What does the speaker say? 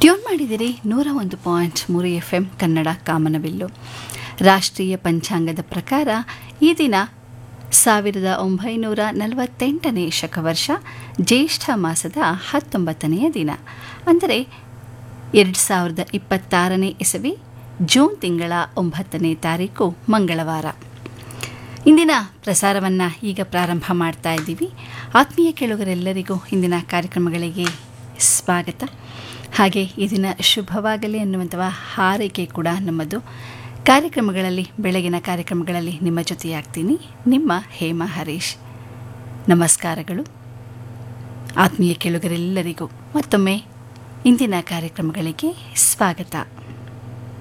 tune ಮಾಡಿದಿರಿ ನೂರ ಒಂದು ಪಾಯಿಂಟ್ ಮೂರು ಎಫ್ ಎಂ ಕನ್ನಡ ಕಾಮನಬಿಲ್ಲು ರಾಷ್ಟ್ರೀಯ ಪಂಚಾಂಗದ ಪ್ರಕಾರ ಈ ದಿನ ಸಾವಿರದ ಒಂಬೈನೂರ ನಲವತ್ತೆಂಟನೇ ಶಕವರ್ಷ ಜ್ಯೇಷ್ಠ ಮಾಸದ ಹತ್ತೊಂಬತ್ತನೆಯ ದಿನ ಅಂದರೆ ಎರಡು ಸಾವಿರದ ಇಪ್ಪತ್ತಾರನೇ ಇಸವಿ ಜೂನ್ ತಿಂಗಳ ಒಂಬತ್ತನೇ ತಾರೀಕು ಮಂಗಳವಾರ ಇಂದಿನ ಪ್ರಸಾರವನ್ನು ಈಗ ಪ್ರಾರಂಭ ಮಾಡ್ತಾ ಇದ್ದೀವಿ ಆತ್ಮೀಯ ಕೇಳುಗರೆಲ್ಲರಿಗೂ ಇಂದಿನ ಕಾರ್ಯಕ್ರಮಗಳಿಗೆ ಸ್ವಾಗತ ಹಾಗೆ ಈ ದಿನ ಶುಭವಾಗಲಿ ಅನ್ನುವಂತಹ ಹಾರೈಕೆ ಕೂಡ ನಮ್ಮದು ಕಾರ್ಯಕ್ರಮಗಳಲ್ಲಿ ಬೆಳಗಿನ ಕಾರ್ಯಕ್ರಮಗಳಲ್ಲಿ ನಿಮ್ಮ ಜೊತೆಯಾಗ್ತೀನಿ ನಿಮ್ಮ ಹೇಮಾ ಹರೀಶ್ ನಮಸ್ಕಾರಗಳು ಆತ್ಮೀಯ ಕೇಳುಗರೆಲ್ಲರಿಗೂ ಮತ್ತೊಮ್ಮೆ ಇಂದಿನ ಕಾರ್ಯಕ್ರಮಗಳಿಗೆ ಸ್ವಾಗತ